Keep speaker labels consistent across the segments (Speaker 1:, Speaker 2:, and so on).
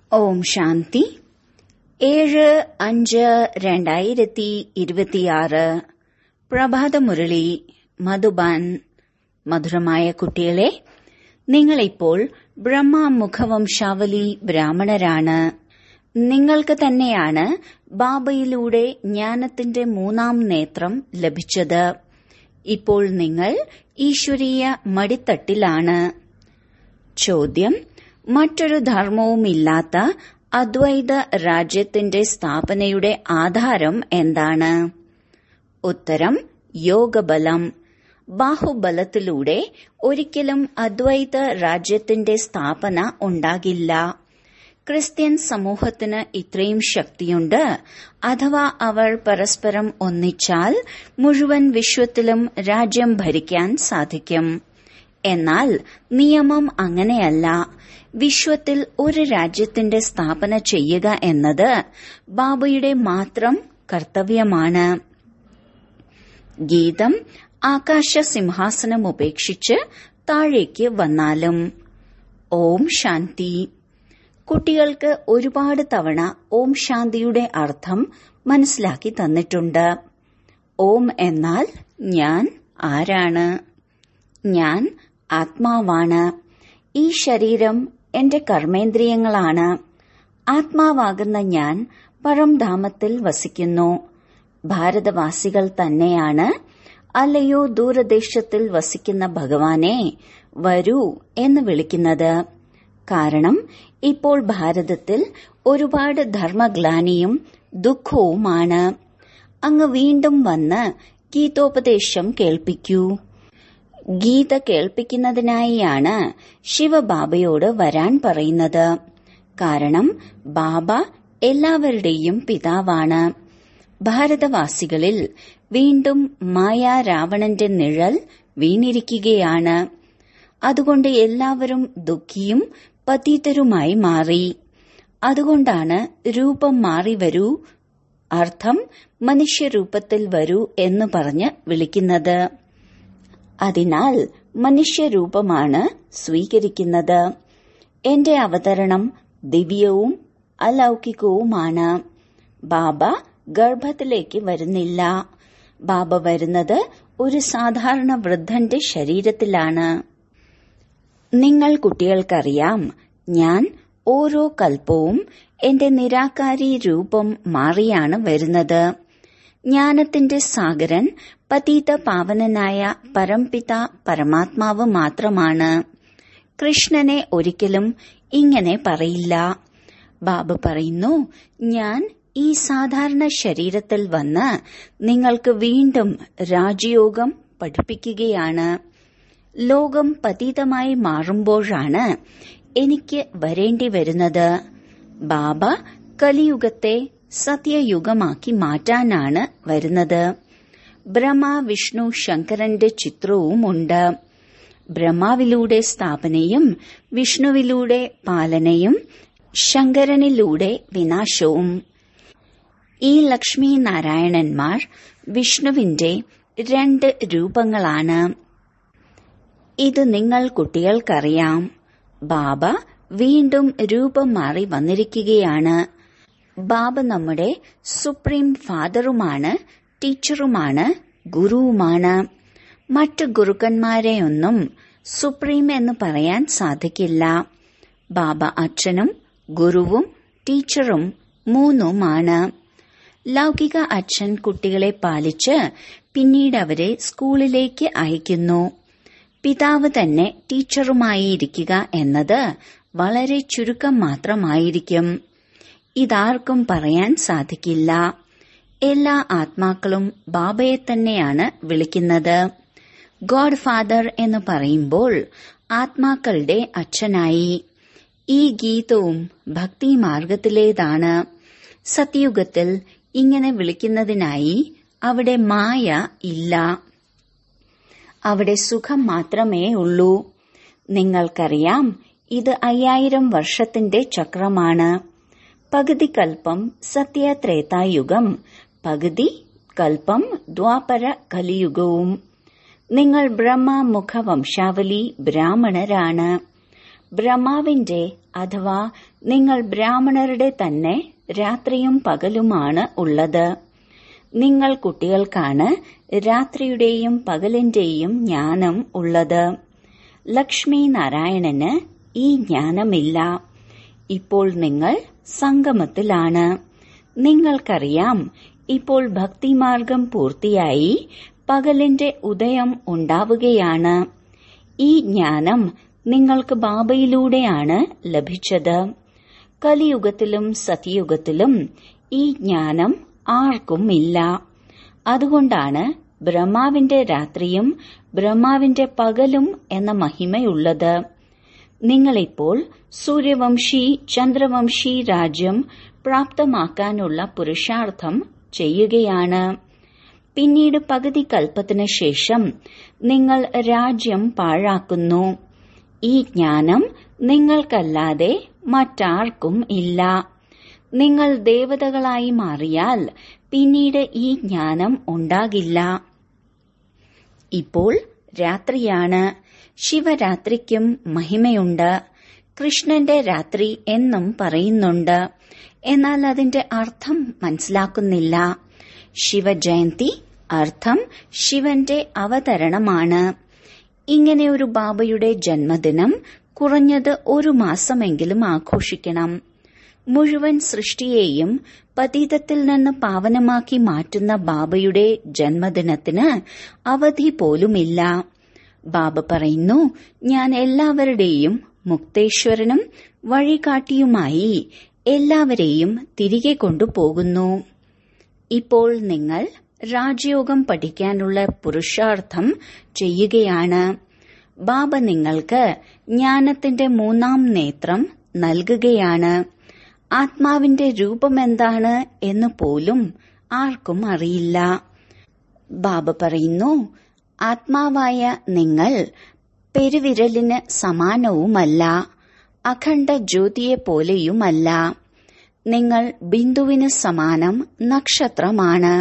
Speaker 1: ഓം ശാന്തി ഏഴ് അഞ്ച് രണ്ടായിരത്തി ഇരുപത്തിയാറ് പ്രഭാതമുരളി മധുബാൻ മധുരമായ കുട്ടികളെ നിങ്ങളിപ്പോൾ ബ്രഹ്മമുഖവംശാവലി ബ്രാഹ്മണരാണ് നിങ്ങൾക്ക് തന്നെയാണ് ബാബയിലൂടെ ജ്ഞാനത്തിന്റെ മൂന്നാം നേത്രം ലഭിച്ചത് ഇപ്പോൾ നിങ്ങൾ ഈശ്വരീയ മടിത്തട്ടിലാണ് ചോദ്യം മറ്റൊരു ധർമ്മവുമില്ലാത്ത അദ്വൈത രാജ്യത്തിന്റെ സ്ഥാപനയുടെ ആധാരം എന്താണ് ഉത്തരം യോഗബലം ബാഹുബലത്തിലൂടെ ഒരിക്കലും അദ്വൈത രാജ്യത്തിന്റെ സ്ഥാപന ഉണ്ടാകില്ല ക്രിസ്ത്യൻ സമൂഹത്തിന് ഇത്രയും ശക്തിയുണ്ട് അഥവാ അവർ പരസ്പരം ഒന്നിച്ചാൽ മുഴുവൻ വിശ്വത്തിലും രാജ്യം ഭരിക്കാൻ സാധിക്കും എന്നാൽ നിയമം അങ്ങനെയല്ല വിശ്വത്തിൽ ഒരു രാജ്യത്തിന്റെ സ്ഥാപന ചെയ്യുക എന്നത് ബാബയുടെ മാത്രം കർത്തവ്യമാണ് ഗീതം ആകാശ സിംഹാസനം ഉപേക്ഷിച്ച് താഴേക്ക് വന്നാലും ഓം ശാന്തി കുട്ടികൾക്ക് ഒരുപാട് തവണ ഓം ശാന്തിയുടെ അർത്ഥം മനസ്സിലാക്കി തന്നിട്ടുണ്ട് ഓം എന്നാൽ ഞാൻ ആരാണ് ഞാൻ ആത്മാവാണ് ഈ ശരീരം എന്റെ കർമ്മേന്ദ്രിയങ്ങളാണ് ആത്മാവാകുന്ന ഞാൻ പരംധാമത്തിൽ വസിക്കുന്നു ഭാരതവാസികൾ തന്നെയാണ് അല്ലയോ ദൂരദേശത്തിൽ വസിക്കുന്ന ഭഗവാനെ വരൂ എന്ന് വിളിക്കുന്നത് കാരണം ഇപ്പോൾ ഭാരതത്തിൽ ഒരുപാട് ധർമ്മഗ്ലാനിയും ദുഃഖവുമാണ് അങ്ങ് വീണ്ടും വന്ന് ഗീതോപദേശം കേൾപ്പിക്കൂ ഗീത കേൾപ്പിക്കുന്നതിനായിയാണ് ശിവബാബയോട് വരാൻ പറയുന്നത് കാരണം ബാബ എല്ലാവരുടെയും പിതാവാണ് ഭാരതവാസികളിൽ വീണ്ടും മായ രാവണന്റെ നിഴൽ വീണിരിക്കുകയാണ് അതുകൊണ്ട് എല്ലാവരും ദുഃഖിയും പതീതരുമായി മാറി അതുകൊണ്ടാണ് രൂപം മാറി വരൂ അർത്ഥം മനുഷ്യരൂപത്തിൽ വരൂ എന്ന് പറഞ്ഞ് വിളിക്കുന്നത് അതിനാൽ മനുഷ്യരൂപമാണ് സ്വീകരിക്കുന്നത് എന്റെ അവതരണം ദിവ്യവും അലൗകികവുമാണ് ബാബ ഗർഭത്തിലേക്ക് വരുന്നില്ല ബാബ വരുന്നത് ഒരു സാധാരണ വൃദ്ധന്റെ ശരീരത്തിലാണ് നിങ്ങൾ കുട്ടികൾക്കറിയാം ഞാൻ ഓരോ കൽപ്പവും എന്റെ നിരാകാരി രൂപം മാറിയാണ് വരുന്നത് ജ്ഞാനത്തിന്റെ സാഗരൻ പതീത പാവനനായ പരംപിത പരമാത്മാവ് മാത്രമാണ് കൃഷ്ണനെ ഒരിക്കലും ഇങ്ങനെ പറയില്ല ബാബു പറയുന്നു ഞാൻ ഈ സാധാരണ ശരീരത്തിൽ വന്ന് നിങ്ങൾക്ക് വീണ്ടും രാജയോഗം പഠിപ്പിക്കുകയാണ് ലോകം പതീതമായി മാറുമ്പോഴാണ് എനിക്ക് വരേണ്ടി വരുന്നത് ബാബ കലിയുഗത്തെ സത്യയുഗമാക്കി മാറ്റാനാണ് വരുന്നത് ബ്രഹ്മ വിഷ്ണു ശങ്കരന്റെ ചിത്രവുമുണ്ട് ബ്രഹ്മാവിലൂടെ സ്ഥാപനയും വിഷ്ണുവിലൂടെ പാലനയും ശങ്കരനിലൂടെ വിനാശവും ഈ ലക്ഷ്മി നാരായണന്മാർ വിഷ്ണുവിന്റെ രണ്ട് രൂപങ്ങളാണ് ഇത് നിങ്ങൾ കുട്ടികൾക്കറിയാം ബാബ വീണ്ടും രൂപം മാറി വന്നിരിക്കുകയാണ് ബാബ നമ്മുടെ സുപ്രീം ഫാദറുമാണ് ടീച്ചറുമാണ് ഗുരുവുമാണ് മറ്റു ഗുരുക്കന്മാരെയൊന്നും സുപ്രീം എന്ന് പറയാൻ സാധിക്കില്ല ബാബ അച്ഛനും ഗുരുവും ടീച്ചറും മൂന്നുമാണ് ലൗകിക അച്ഛൻ കുട്ടികളെ പാലിച്ച് പിന്നീട് അവരെ സ്കൂളിലേക്ക് അയക്കുന്നു പിതാവ് തന്നെ ടീച്ചറുമായി ഇരിക്കുക എന്നത് വളരെ ചുരുക്കം മാത്രമായിരിക്കും ഇതാർക്കും പറയാൻ സാധിക്കില്ല എല്ലാ ആത്മാക്കളും ബാബയെ തന്നെയാണ് വിളിക്കുന്നത് ഗോഡ് ഫാദർ എന്ന് പറയുമ്പോൾ ആത്മാക്കളുടെ അച്ഛനായി ഈ ഗീതവും ഭക്തി മാർഗത്തിലേതാണ് സത്യുഗത്തിൽ ഇങ്ങനെ വിളിക്കുന്നതിനായി അവിടെ മായ ഇല്ല അവിടെ സുഖം മാത്രമേ ഉള്ളൂ നിങ്ങൾക്കറിയാം ഇത് അയ്യായിരം വർഷത്തിന്റെ ചക്രമാണ് പകുതി കൽപ്പം സത്യത്രേതായുഗം പകുതി കൽപ്പം ദ്വാപര കലിയുഗവും നിങ്ങൾ ബ്രഹ്മമുഖ വംശാവലി ബ്രാഹ്മണരാണ് ബ്രഹ്മാവിന്റെ അഥവാ നിങ്ങൾ ബ്രാഹ്മണരുടെ തന്നെ രാത്രിയും പകലുമാണ് ഉള്ളത് നിങ്ങൾ കുട്ടികൾക്കാണ് രാത്രിയുടെയും പകലിന്റെയും ജ്ഞാനം ഉള്ളത് ലക്ഷ്മി നാരായണന് ഈ ജ്ഞാനമില്ല ഇപ്പോൾ നിങ്ങൾ സംഗമത്തിലാണ് നിങ്ങൾക്കറിയാം ഇപ്പോൾ ഭക്തിമാർഗം പൂർത്തിയായി പകലിന്റെ ഉദയം ഉണ്ടാവുകയാണ് ഈ ജ്ഞാനം നിങ്ങൾക്ക് ബാബയിലൂടെയാണ് ലഭിച്ചത് കലിയുഗത്തിലും സത്യയുഗത്തിലും ഈ ജ്ഞാനം ആർക്കും ഇല്ല അതുകൊണ്ടാണ് ബ്രഹ്മാവിന്റെ രാത്രിയും ബ്രഹ്മാവിന്റെ പകലും എന്ന മഹിമയുള്ളത് നിങ്ങളിപ്പോൾ സൂര്യവംശി ചന്ദ്രവംശി രാജ്യം പ്രാപ്തമാക്കാനുള്ള പുരുഷാർത്ഥം ചെയ്യുകയാണ് പിന്നീട് പകുതി കൽപ്പത്തിന് ശേഷം നിങ്ങൾ രാജ്യം പാഴാക്കുന്നു ഈ ജ്ഞാനം നിങ്ങൾക്കല്ലാതെ മറ്റാർക്കും ഇല്ല നിങ്ങൾ ദേവതകളായി മാറിയാൽ പിന്നീട് ഈ ജ്ഞാനം ഉണ്ടാകില്ല ഇപ്പോൾ രാത്രിയാണ് ശിവരാത്രിക്കും മഹിമയുണ്ട് കൃഷ്ണന്റെ രാത്രി എന്നും പറയുന്നുണ്ട് എന്നാൽ അതിന്റെ അർത്ഥം മനസ്സിലാക്കുന്നില്ല ശിവജയന്തി അർത്ഥം ശിവന്റെ അവതരണമാണ് ഇങ്ങനെ ഒരു ബാബയുടെ ജന്മദിനം കുറഞ്ഞത് ഒരു മാസമെങ്കിലും ആഘോഷിക്കണം മുഴുവൻ സൃഷ്ടിയെയും പതീതത്തിൽ നിന്ന് പാവനമാക്കി മാറ്റുന്ന ബാബയുടെ ജന്മദിനത്തിന് അവധി പോലുമില്ല ബാബ പറയുന്നു ഞാൻ എല്ലാവരുടെയും മുക്തേശ്വരനും വഴികാട്ടിയുമായി എല്ലാവരെയും തിരികെ കൊണ്ടുപോകുന്നു ഇപ്പോൾ നിങ്ങൾ രാജയോഗം പഠിക്കാനുള്ള പുരുഷാർത്ഥം ചെയ്യുകയാണ് ബാബ നിങ്ങൾക്ക് ജ്ഞാനത്തിന്റെ മൂന്നാം നേത്രം നൽകുകയാണ് ആത്മാവിന്റെ രൂപമെന്താണ് എന്ന് പോലും ആർക്കും അറിയില്ല ബാബ പറയുന്നു ആത്മാവായ നിങ്ങൾ പെരുവിരലിന് സമാനവുമല്ല അഖണ്ഡ ജ്യോതിയെ പോലെയുമല്ല നിങ്ങൾ ബിന്ദുവിന് സമാനം നക്ഷത്രമാണ്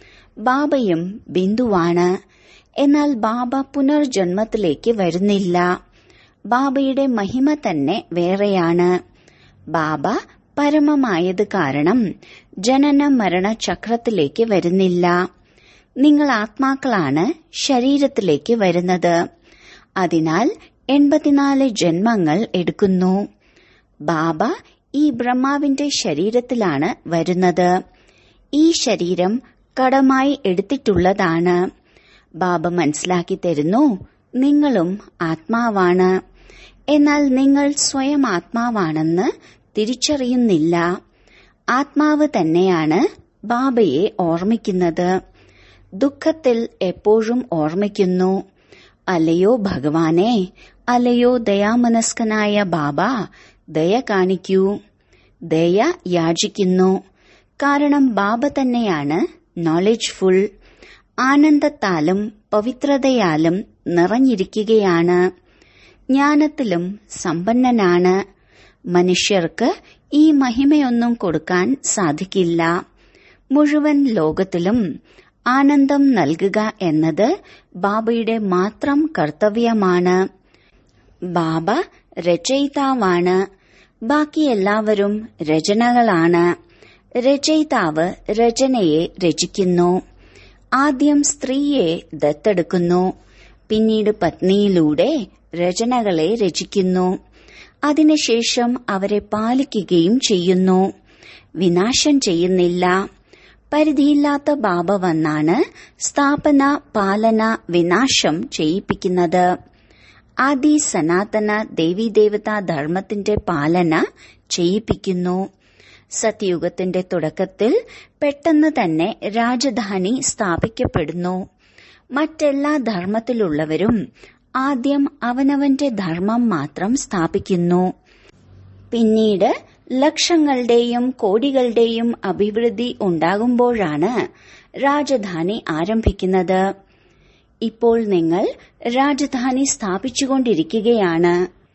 Speaker 1: ബാബയും ബിന്ദുവാണ് എന്നാൽ ബാബ പുനർജന്മത്തിലേക്ക് വരുന്നില്ല ബാബയുടെ മഹിമ തന്നെ വേറെയാണ് ബാബ പരമമായത് കാരണം ജനന മരണ ചക്രത്തിലേക്ക് വരുന്നില്ല നിങ്ങൾ ആത്മാക്കളാണ് ശരീരത്തിലേക്ക് വരുന്നത് അതിനാൽ എൺപത്തിനാല് ജന്മങ്ങൾ എടുക്കുന്നു ബാബ ഈ ബ്രഹ്മാവിന്റെ ശരീരത്തിലാണ് വരുന്നത് ഈ ശരീരം കടമായി എടുത്തിട്ടുള്ളതാണ് ബാബ മനസ്സിലാക്കി തരുന്നു നിങ്ങളും ആത്മാവാണ് എന്നാൽ നിങ്ങൾ സ്വയം ആത്മാവാണെന്ന് തിരിച്ചറിയുന്നില്ല ആത്മാവ് തന്നെയാണ് ബാബയെ ഓർമ്മിക്കുന്നത് ദുഃഖത്തിൽ എപ്പോഴും ഓർമ്മിക്കുന്നു അല്ലയോ ഭഗവാനെ അല്ലയോ ദയാമനസ്കനായ ബാബ ദയ കാണിക്കൂ ദയ യാചിക്കുന്നു കാരണം ബാബ തന്നെയാണ് നോളജ്ഫുൾ ആനന്ദത്താലും പവിത്രതയാലും നിറഞ്ഞിരിക്കുകയാണ് ജ്ഞാനത്തിലും സമ്പന്നനാണ് മനുഷ്യർക്ക് ഈ മഹിമയൊന്നും കൊടുക്കാൻ സാധിക്കില്ല മുഴുവൻ ലോകത്തിലും ആനന്ദം നൽകുക എന്നത് ബാബയുടെ മാത്രം കർത്തവ്യമാണ് ബാബ രചയിതാവാണ് ബാക്കി എല്ലാവരും രചനകളാണ് രചയിതാവ് രചനയെ രചിക്കുന്നു ആദ്യം സ്ത്രീയെ ദത്തെടുക്കുന്നു പിന്നീട് പത്നിയിലൂടെ രചനകളെ രചിക്കുന്നു അതിനുശേഷം അവരെ പാലിക്കുകയും ചെയ്യുന്നു വിനാശം ചെയ്യുന്നില്ല പരിധിയില്ലാത്ത ബാബ വന്നാണ് സ്ഥാപന പാലന വിനാശം ചെയ്യിപ്പിക്കുന്നത് ആദി സനാതന ദേവീദേവതാ ധർമ്മത്തിന്റെ പാലന ചെയ്യിപ്പിക്കുന്നു സത്യയുഗത്തിന്റെ തുടക്കത്തിൽ പെട്ടെന്ന് തന്നെ രാജധാനി സ്ഥാപിക്കപ്പെടുന്നു മറ്റെല്ലാ ധർമ്മത്തിലുള്ളവരും ആദ്യം അവനവന്റെ ധർമ്മം മാത്രം സ്ഥാപിക്കുന്നു പിന്നീട് ലക്ഷങ്ങളുടെയും കോടികളുടെയും അഭിവൃദ്ധി ഉണ്ടാകുമ്പോഴാണ് രാജധാനി ആരംഭിക്കുന്നത് ഇപ്പോൾ നിങ്ങൾ രാജധാനി സ്ഥാപിച്ചുകൊണ്ടിരിക്കുകയാണ്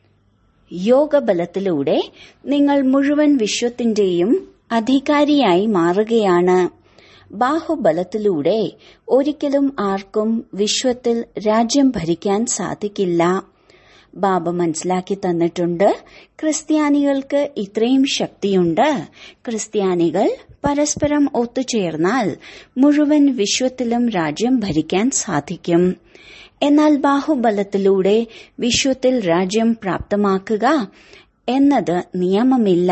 Speaker 1: യോഗബലത്തിലൂടെ നിങ്ങൾ മുഴുവൻ വിശ്വത്തിന്റെയും അധികാരിയായി മാറുകയാണ് ബാഹുബലത്തിലൂടെ ഒരിക്കലും ആർക്കും വിശ്വത്തിൽ രാജ്യം ഭരിക്കാൻ സാധിക്കില്ല ബാബ മനസ്സിലാക്കി തന്നിട്ടുണ്ട് ക്രിസ്ത്യാനികൾക്ക് ഇത്രയും ശക്തിയുണ്ട് ക്രിസ്ത്യാനികൾ പരസ്പരം ഒത്തുചേർന്നാൽ മുഴുവൻ വിശ്വത്തിലും രാജ്യം ഭരിക്കാൻ സാധിക്കും എന്നാൽ ബാഹുബലത്തിലൂടെ വിശ്വത്തിൽ രാജ്യം പ്രാപ്തമാക്കുക എന്നത് നിയമമില്ല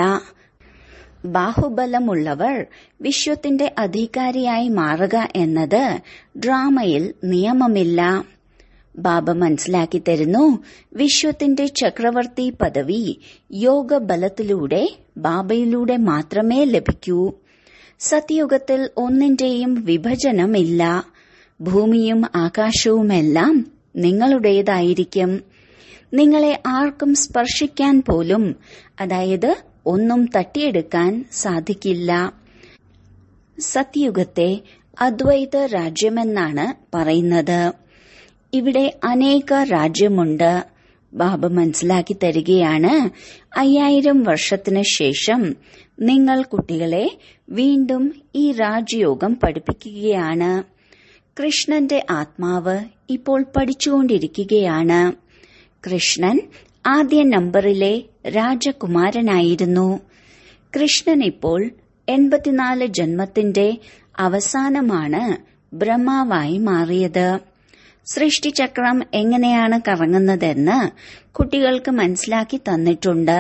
Speaker 1: ബാഹുബലമുള്ളവർ വിശ്വത്തിന്റെ അധികാരിയായി മാറുക എന്നത് ഡ്രാമയിൽ നിയമമില്ല ബാബ മനസ്സിലാക്കി തരുന്നു വിശ്വത്തിന്റെ ചക്രവർത്തി പദവി യോഗബലത്തിലൂടെ ബാബയിലൂടെ മാത്രമേ ലഭിക്കൂ സത്യയുഗത്തിൽ ഒന്നിന്റെയും വിഭജനമില്ല ഭൂമിയും ആകാശവുമെല്ലാം നിങ്ങളുടേതായിരിക്കും നിങ്ങളെ ആർക്കും സ്പർശിക്കാൻ പോലും അതായത് ഒന്നും തട്ടിയെടുക്കാൻ സാധിക്കില്ല സത്യയുഗത്തെ അദ്വൈത രാജ്യമെന്നാണ് പറയുന്നത് ഇവിടെ അനേക രാജ്യമുണ്ട് ബാബ മനസ്സിലാക്കി തരികയാണ് അയ്യായിരം വർഷത്തിനു ശേഷം നിങ്ങൾ കുട്ടികളെ വീണ്ടും ഈ രാജയോഗം പഠിപ്പിക്കുകയാണ് കൃഷ്ണന്റെ ആത്മാവ് ഇപ്പോൾ പഠിച്ചുകൊണ്ടിരിക്കുകയാണ് കൃഷ്ണൻ ആദ്യ നമ്പറിലെ രാജകുമാരനായിരുന്നു കൃഷ്ണൻ ഇപ്പോൾ എൺപത്തിനാല് ജന്മത്തിന്റെ അവസാനമാണ് ബ്രഹ്മാവായി മാറിയത് സൃഷ്ടിചക്രം എങ്ങനെയാണ് കറങ്ങുന്നതെന്ന് കുട്ടികൾക്ക് മനസ്സിലാക്കി തന്നിട്ടുണ്ട്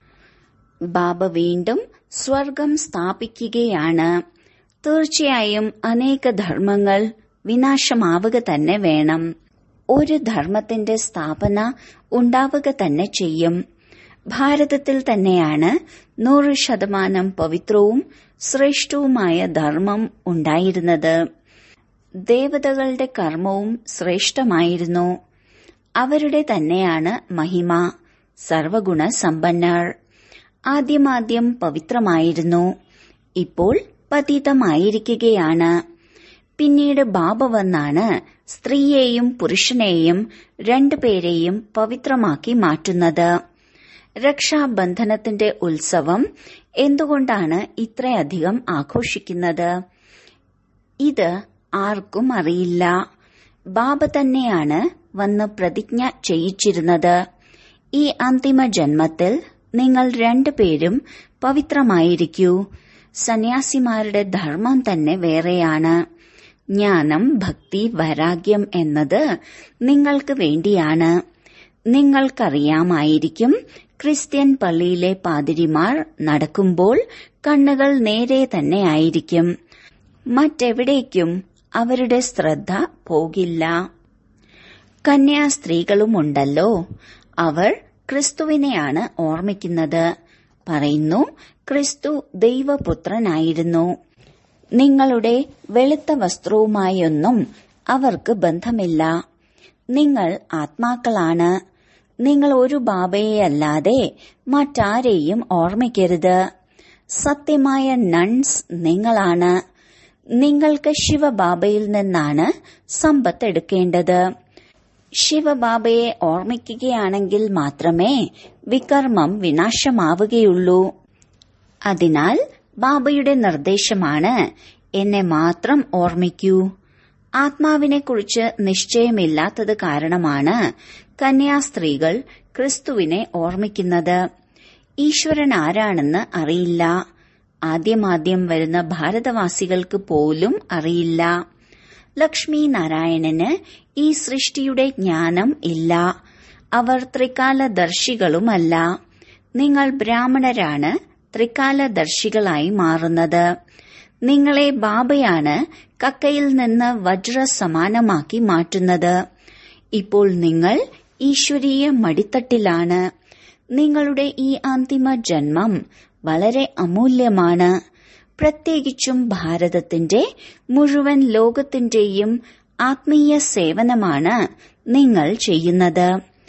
Speaker 1: ബാബ വീണ്ടും സ്വർഗം സ്ഥാപിക്കുകയാണ് തീർച്ചയായും അനേക ധർമ്മങ്ങൾ വിനാശമാവുക തന്നെ വേണം ഒരു ധർമ്മത്തിന്റെ സ്ഥാപന ഉണ്ടാവുക തന്നെ ചെയ്യും ഭാരതത്തിൽ തന്നെയാണ് നൂറ് ശതമാനം പവിത്രവും ശ്രേഷ്ഠവുമായ ധർമ്മം ഉണ്ടായിരുന്നത് ദേവതകളുടെ കർമ്മവും ശ്രേഷ്ഠമായിരുന്നു അവരുടെ തന്നെയാണ് മഹിമ സർവഗുണ സമ്പന്നർ ആദ്യമാദ്യം പവിത്രമായിരുന്നു ഇപ്പോൾ പതീതമായിരിക്കുകയാണ് പിന്നീട് ബാബ വന്നാണ് സ്ത്രീയെയും പുരുഷനെയും രണ്ടുപേരെയും പവിത്രമാക്കി മാറ്റുന്നത് രക്ഷാബന്ധനത്തിന്റെ ഉത്സവം എന്തുകൊണ്ടാണ് ഇത്രയധികം ആഘോഷിക്കുന്നത് ഇത് ആർക്കും അറിയില്ല ബാബ തന്നെയാണ് വന്ന് പ്രതിജ്ഞ ചെയ്യിച്ചിരുന്നത് ഈ അന്തിമ ജന്മത്തിൽ നിങ്ങൾ രണ്ടുപേരും പവിത്രമായിരിക്കൂ സന്യാസിമാരുടെ ധർമ്മം തന്നെ വേറെയാണ് ജ്ഞാനം ഭക്തി വൈരാഗ്യം എന്നത് നിങ്ങൾക്ക് വേണ്ടിയാണ് നിങ്ങൾക്കറിയാമായിരിക്കും ക്രിസ്ത്യൻ പള്ളിയിലെ പാതിരിമാർ നടക്കുമ്പോൾ കണ്ണുകൾ നേരെ തന്നെ ആയിരിക്കും മറ്റെവിടേക്കും അവരുടെ ശ്രദ്ധ പോകില്ല കന്യാസ്ത്രീകളുമുണ്ടല്ലോ അവർ ക്രിസ്തുവിനെയാണ് ഓർമ്മിക്കുന്നത് പറയുന്നു ക്രിസ്തു ദൈവപുത്രനായിരുന്നു നിങ്ങളുടെ വെളുത്ത വസ്ത്രവുമായൊന്നും അവർക്ക് ബന്ധമില്ല നിങ്ങൾ ആത്മാക്കളാണ് നിങ്ങൾ ഒരു ബാബയെയല്ലാതെ മറ്റാരെയും ഓർമ്മിക്കരുത് സത്യമായ നൺസ് നിങ്ങളാണ് നിങ്ങൾക്ക് ശിവബാബയിൽ നിന്നാണ് സമ്പത്ത് എടുക്കേണ്ടത് ശിവബാബയെ ഓർമ്മിക്കുകയാണെങ്കിൽ മാത്രമേ വികർമ്മം വിനാശമാവുകയുള്ളൂ അതിനാൽ ബാബയുടെ നിർദ്ദേശമാണ് എന്നെ മാത്രം ഓർമ്മിക്കൂ ആത്മാവിനെക്കുറിച്ച് നിശ്ചയമില്ലാത്തത് കാരണമാണ് കന്യാസ്ത്രീകൾ ക്രിസ്തുവിനെ ഓർമ്മിക്കുന്നത് ഈശ്വരൻ ആരാണെന്ന് അറിയില്ല ആദ്യമാദ്യം വരുന്ന ഭാരതവാസികൾക്ക് പോലും അറിയില്ല ലക്ഷ്മി നാരായണന് ഈ സൃഷ്ടിയുടെ ജ്ഞാനം ഇല്ല അവർ ത്രികാലദർശികളുമല്ല നിങ്ങൾ ബ്രാഹ്മണരാണ് ത്രികാലദർശികളായി മാറുന്നത് നിങ്ങളെ ബാബയാണ് കക്കയിൽ നിന്ന് വജ്ര സമാനമാക്കി മാറ്റുന്നത് ഇപ്പോൾ നിങ്ങൾ ഈശ്വരീയ മടിത്തട്ടിലാണ് നിങ്ങളുടെ ഈ അന്തിമ ജന്മം വളരെ അമൂല്യമാണ് പ്രത്യേകിച്ചും ഭാരതത്തിന്റെ മുഴുവൻ ലോകത്തിന്റെയും ആത്മീയ സേവനമാണ് നിങ്ങൾ ചെയ്യുന്നത്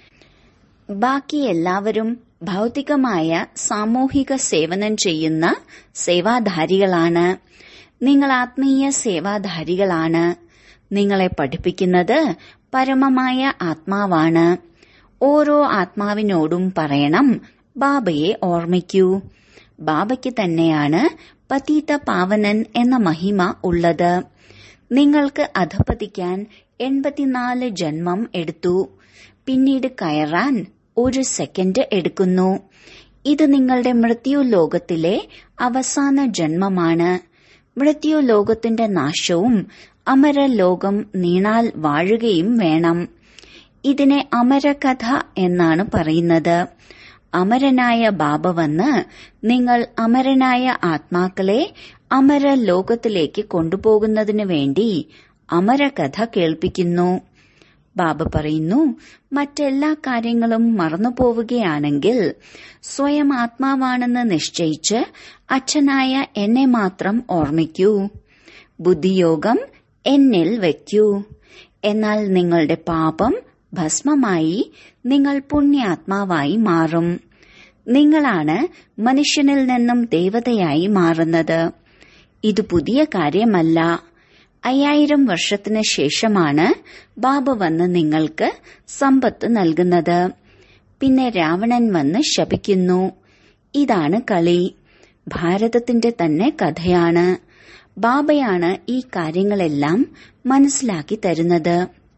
Speaker 1: ബാക്കി എല്ലാവരും ഭൗതികമായ സാമൂഹിക സേവനം ചെയ്യുന്ന സേവാധാരികളാണ് നിങ്ങൾ ആത്മീയ സേവാധാരികളാണ് നിങ്ങളെ പഠിപ്പിക്കുന്നത് പരമമായ ആത്മാവാണ് ഓരോ ആത്മാവിനോടും പറയണം ബാബയെ ഓർമ്മിക്കൂ ബാബയ്ക്ക് തന്നെയാണ് പതീത പാവനൻ എന്ന മഹിമ ഉള്ളത് നിങ്ങൾക്ക് അധപതിക്കാൻ എൺപത്തിനാല് ജന്മം എടുത്തു പിന്നീട് കയറാൻ ഒരു സെക്കൻഡ് എടുക്കുന്നു ഇത് നിങ്ങളുടെ മൃത്യു ലോകത്തിലെ അവസാന ജന്മമാണ് മൃത്യു ലോകത്തിന്റെ നാശവും അമരലോകം നീണാൽ വാഴുകയും വേണം ഇതിനെ അമരകഥ എന്നാണ് പറയുന്നത് അമരനായ ബാബ വന്ന് നിങ്ങൾ അമരനായ ആത്മാക്കളെ അമര ലോകത്തിലേക്ക് കൊണ്ടുപോകുന്നതിനു വേണ്ടി അമരകഥ കേൾപ്പിക്കുന്നു ബാബ പറയുന്നു മറ്റെല്ലാ കാര്യങ്ങളും മറന്നുപോവുകയാണെങ്കിൽ സ്വയം ആത്മാവാണെന്ന് നിശ്ചയിച്ച് അച്ഛനായ എന്നെ മാത്രം ഓർമ്മിക്കൂ ബുദ്ധിയോഗം എന്നിൽ വയ്ക്കൂ എന്നാൽ നിങ്ങളുടെ പാപം ഭസ്മമായി നിങ്ങൾ പുണ്യാത്മാവായി മാറും നിങ്ങളാണ് മനുഷ്യനിൽ നിന്നും ദേവതയായി മാറുന്നത് ഇത് പുതിയ കാര്യമല്ല അയ്യായിരം വർഷത്തിന് ശേഷമാണ് ബാബ വന്ന് നിങ്ങൾക്ക് സമ്പത്ത് നൽകുന്നത് പിന്നെ രാവണൻ വന്ന് ശപിക്കുന്നു ഇതാണ് കളി ഭാരതത്തിന്റെ തന്നെ കഥയാണ് ബാബയാണ് ഈ കാര്യങ്ങളെല്ലാം മനസ്സിലാക്കി തരുന്നത്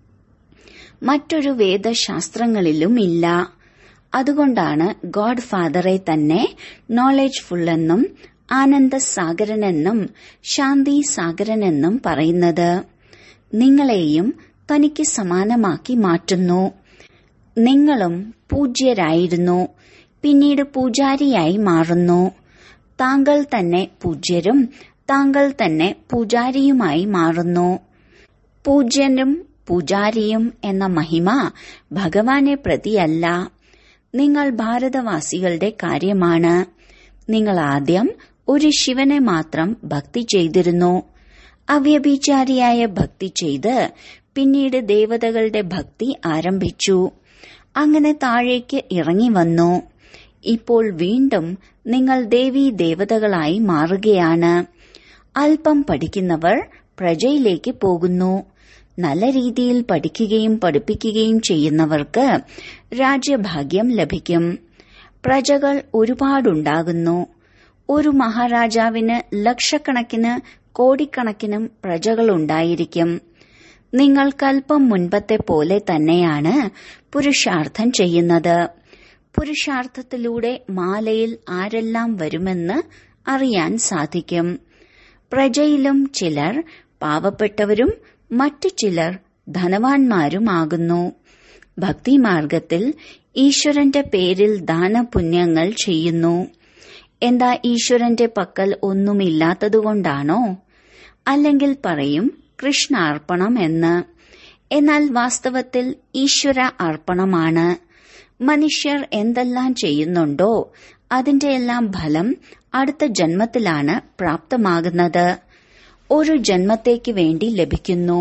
Speaker 1: മറ്റൊരു വേദശാസ്ത്രങ്ങളിലും ഇല്ല അതുകൊണ്ടാണ് ഗോഡ് ഫാദറെ തന്നെ നോളജ് ഫുള്ളെന്നും ആനന്ദ സാഗരനെന്നും ശാന്തി സാഗരനെന്നും പറയുന്നത് നിങ്ങളെയും തനിക്ക് സമാനമാക്കി മാറ്റുന്നു നിങ്ങളും പൂജ്യരായിരുന്നു പിന്നീട് പൂജാരിയായി മാറുന്നു താങ്കൾ തന്നെ പൂജ്യരും താങ്കൾ തന്നെ പൂജാരിയുമായി മാറുന്നു പൂജ്യനും പൂജാരിയും എന്ന മഹിമ ഭഗവാനെ പ്രതിയല്ല നിങ്ങൾ ഭാരതവാസികളുടെ കാര്യമാണ് നിങ്ങൾ ആദ്യം ഒരു ശിവനെ മാത്രം ഭക്തി ചെയ്തിരുന്നു അവ്യഭിചാരിയായ ഭക്തി ചെയ്ത് പിന്നീട് ദേവതകളുടെ ഭക്തി ആരംഭിച്ചു അങ്ങനെ താഴേക്ക് ഇറങ്ങി വന്നു ഇപ്പോൾ വീണ്ടും നിങ്ങൾ ദേവീ ദേവതകളായി മാറുകയാണ് അല്പം പഠിക്കുന്നവർ പ്രജയിലേക്ക് പോകുന്നു നല്ല രീതിയിൽ പഠിക്കുകയും പഠിപ്പിക്കുകയും ചെയ്യുന്നവർക്ക് രാജ്യഭാഗ്യം ലഭിക്കും പ്രജകൾ ഒരുപാടുണ്ടാകുന്നു ഒരു മഹാരാജാവിന് ലക്ഷക്കണക്കിന് കോടിക്കണക്കിനും പ്രജകളുണ്ടായിരിക്കും നിങ്ങൾക്കല്പം മുൻപത്തെ പോലെ തന്നെയാണ് പുരുഷാർത്ഥം ചെയ്യുന്നത് പുരുഷാർത്ഥത്തിലൂടെ മാലയിൽ ആരെല്ലാം വരുമെന്ന് അറിയാൻ സാധിക്കും പ്രജയിലും ചിലർ പാവപ്പെട്ടവരും മറ്റു ചിലർ ധനവാന്മാരുമാകുന്നു ഭക്തിമാർഗത്തിൽ ഈശ്വരന്റെ പേരിൽ ദാനപുണ്യങ്ങൾ ചെയ്യുന്നു എന്താ ഈശ്വരന്റെ പക്കൽ ഒന്നുമില്ലാത്തതുകൊണ്ടാണോ അല്ലെങ്കിൽ പറയും കൃഷ്ണാർപ്പണം എന്ന് എന്നാൽ വാസ്തവത്തിൽ ഈശ്വര അർപ്പണമാണ് മനുഷ്യർ എന്തെല്ലാം ചെയ്യുന്നുണ്ടോ അതിന്റെ എല്ലാം ഫലം അടുത്ത ജന്മത്തിലാണ് പ്രാപ്തമാകുന്നത് ഒരു ജന്മത്തേക്ക് വേണ്ടി ലഭിക്കുന്നു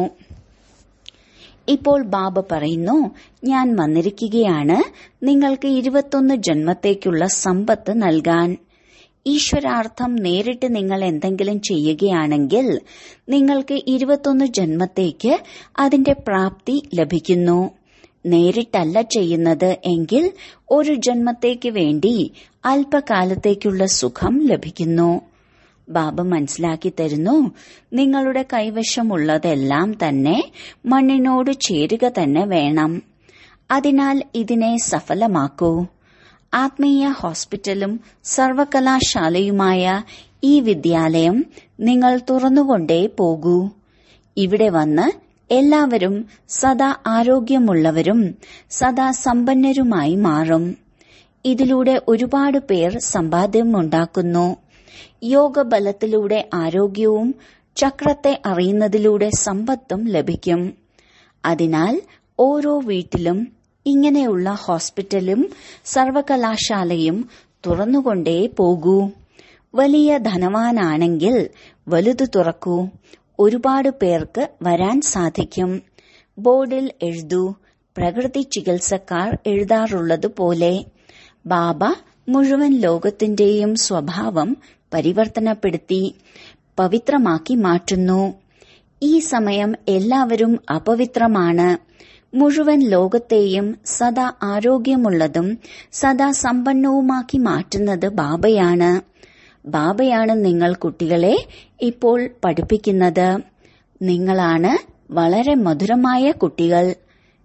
Speaker 1: ഇപ്പോൾ ബാബ പറയുന്നു ഞാൻ വന്നിരിക്കുകയാണ് നിങ്ങൾക്ക് ഇരുപത്തൊന്ന് ജന്മത്തേക്കുള്ള സമ്പത്ത് നൽകാൻ ഈശ്വരാർത്ഥം നേരിട്ട് നിങ്ങൾ എന്തെങ്കിലും ചെയ്യുകയാണെങ്കിൽ നിങ്ങൾക്ക് ഇരുപത്തൊന്ന് ജന്മത്തേക്ക് അതിന്റെ പ്രാപ്തി ലഭിക്കുന്നു നേരിട്ടല്ല ചെയ്യുന്നത് എങ്കിൽ ഒരു ജന്മത്തേക്ക് വേണ്ടി അല്പകാലത്തേക്കുള്ള സുഖം ലഭിക്കുന്നു ബാബ മനസ്സിലാക്കി തരുന്നു നിങ്ങളുടെ കൈവശമുള്ളതെല്ലാം തന്നെ മണ്ണിനോട് ചേരുക തന്നെ വേണം അതിനാൽ ഇതിനെ സഫലമാക്കൂ ആത്മീയ ഹോസ്പിറ്റലും സർവകലാശാലയുമായ ഈ വിദ്യാലയം നിങ്ങൾ തുറന്നുകൊണ്ടേ പോകൂ ഇവിടെ വന്ന് എല്ലാവരും സദാ ആരോഗ്യമുള്ളവരും സദാ സമ്പന്നരുമായി മാറും ഇതിലൂടെ ഒരുപാട് പേർ സമ്പാദ്യമുണ്ടാക്കുന്നു യോഗബലത്തിലൂടെ ആരോഗ്യവും ചക്രത്തെ അറിയുന്നതിലൂടെ സമ്പത്തും ലഭിക്കും അതിനാൽ ഓരോ വീട്ടിലും ഇങ്ങനെയുള്ള ഹോസ്പിറ്റലും സർവകലാശാലയും തുറന്നുകൊണ്ടേ പോകൂ വലിയ ധനവാനാണെങ്കിൽ വലുത് തുറക്കൂ ഒരുപാട് പേർക്ക് വരാൻ സാധിക്കും ബോർഡിൽ എഴുതൂ പ്രകൃതി ചികിത്സക്കാർ എഴുതാറുള്ളതുപോലെ ബാബ മുഴുവൻ ലോകത്തിന്റെയും സ്വഭാവം പരിവർത്തനപ്പെടുത്തി പവിത്രമാക്കി മാറ്റുന്നു ഈ സമയം എല്ലാവരും അപവിത്രമാണ് മുഴുവൻ ലോകത്തെയും സദാ ആരോഗ്യമുള്ളതും സദാ സമ്പന്നവുമാക്കി മാറ്റുന്നത് ബാബയാണ് ബാബയാണ് നിങ്ങൾ കുട്ടികളെ ഇപ്പോൾ പഠിപ്പിക്കുന്നത് നിങ്ങളാണ് വളരെ മധുരമായ കുട്ടികൾ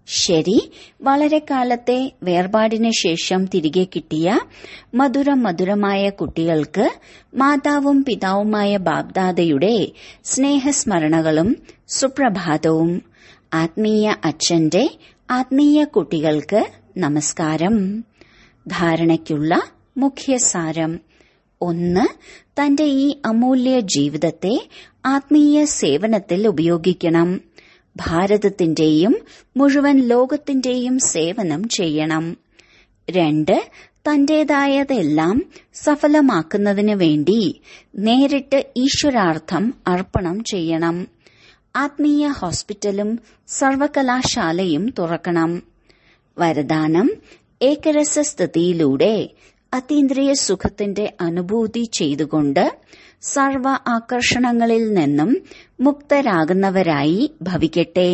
Speaker 1: ശരി വളരെ കാലത്തെ വേർപാടിന് ശേഷം തിരികെ കിട്ടിയ മധുര മധുരമായ കുട്ടികൾക്ക് മാതാവും പിതാവുമായ ബാബ്ദാദയുടെ സ്നേഹസ്മരണകളും സുപ്രഭാതവും ആത്മീയ അച്ഛന്റെ ആത്മീയ കുട്ടികൾക്ക് നമസ്കാരം ധാരണയ്ക്കുള്ള മുഖ്യസാരം ഒന്ന് തന്റെ ഈ അമൂല്യ ജീവിതത്തെ ആത്മീയ സേവനത്തിൽ ഉപയോഗിക്കണം ഭാരതത്തിന്റെയും മുഴുവൻ ലോകത്തിന്റെയും സേവനം ചെയ്യണം രണ്ട് തന്റേതായതെല്ലാം സഫലമാക്കുന്നതിനു വേണ്ടി നേരിട്ട് ഈശ്വരാർത്ഥം അർപ്പണം ചെയ്യണം ആത്മീയ ഹോസ്പിറ്റലും സർവകലാശാലയും തുറക്കണം വരദാനം ഏകരസസ്ഥിതിയിലൂടെ അതീന്ദ്രിയ സുഖത്തിന്റെ അനുഭൂതി ചെയ്തുകൊണ്ട് സർവ ആകർഷണങ്ങളിൽ നിന്നും മുക്തരാകുന്നവരായി ഭവിക്കട്ടെ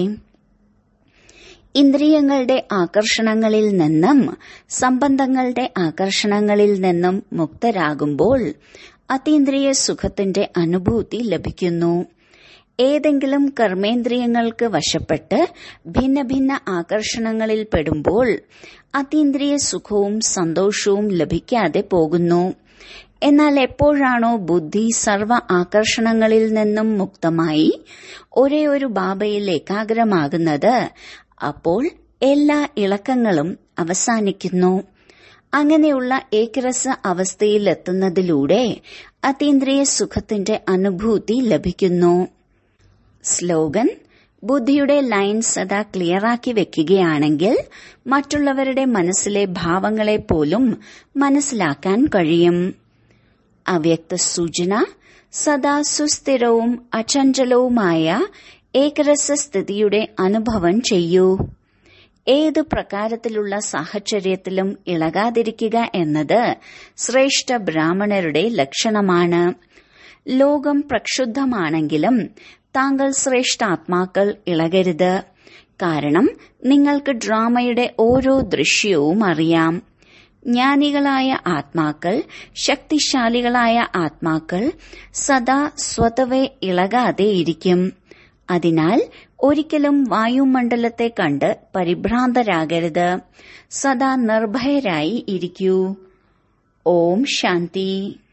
Speaker 1: ഇന്ദ്രിയങ്ങളുടെ ആകർഷണങ്ങളിൽ നിന്നും സംബന്ധങ്ങളുടെ ആകർഷണങ്ങളിൽ നിന്നും മുക്തരാകുമ്പോൾ അതീന്ദ്രിയ സുഖത്തിന്റെ അനുഭൂതി ലഭിക്കുന്നു ഏതെങ്കിലും കർമ്മേന്ദ്രിയങ്ങൾക്ക് വശപ്പെട്ട് ഭിന്ന ഭിന്ന ആകർഷണങ്ങളിൽ പെടുമ്പോൾ അതീന്ദ്രിയ സുഖവും സന്തോഷവും ലഭിക്കാതെ പോകുന്നു എന്നാൽ എപ്പോഴാണോ ബുദ്ധി സർവ ആകർഷണങ്ങളിൽ നിന്നും മുക്തമായി ഒരേ ഒരു ബാബയിൽ ഏകാഗ്രമാകുന്നത് അപ്പോൾ എല്ലാ ഇളക്കങ്ങളും അവസാനിക്കുന്നു അങ്ങനെയുള്ള ഏകരസ അവസ്ഥയിലെത്തുന്നതിലൂടെ അതീന്ദ്രിയ സുഖത്തിന്റെ അനുഭൂതി ലഭിക്കുന്നു സ്ലോഗൻ ബുദ്ധിയുടെ ലൈൻ സദാ ക്ലിയറാക്കി വെക്കുകയാണെങ്കിൽ മറ്റുള്ളവരുടെ മനസ്സിലെ ഭാവങ്ങളെ പോലും മനസ്സിലാക്കാൻ കഴിയും അവ്യക്ത സൂചന സദാ സുസ്ഥിരവും അചഞ്ചലവുമായ ഏകരസ സ്ഥിതിയുടെ അനുഭവം ചെയ്യൂ ഏതു പ്രകാരത്തിലുള്ള സാഹചര്യത്തിലും ഇളകാതിരിക്കുക എന്നത് ശ്രേഷ്ഠ ബ്രാഹ്മണരുടെ ലക്ഷണമാണ് ലോകം പ്രക്ഷുബ്ധമാണെങ്കിലും താങ്കൾ ശ്രേഷ്ഠാത്മാക്കൾ ഇളകരുത് കാരണം നിങ്ങൾക്ക് ഡ്രാമയുടെ ഓരോ ദൃശ്യവും അറിയാം ജ്ഞാനികളായ ആത്മാക്കൾ ശക്തിശാലികളായ ആത്മാക്കൾ സദാ സ്വതവേ ഇളകാതെ ഇരിക്കും അതിനാൽ ഒരിക്കലും വായുമണ്ഡലത്തെ കണ്ട് പരിഭ്രാന്തരാകരുത് സദാ നിർഭയരായി ഇരിക്കൂ ഓം ശാന്തി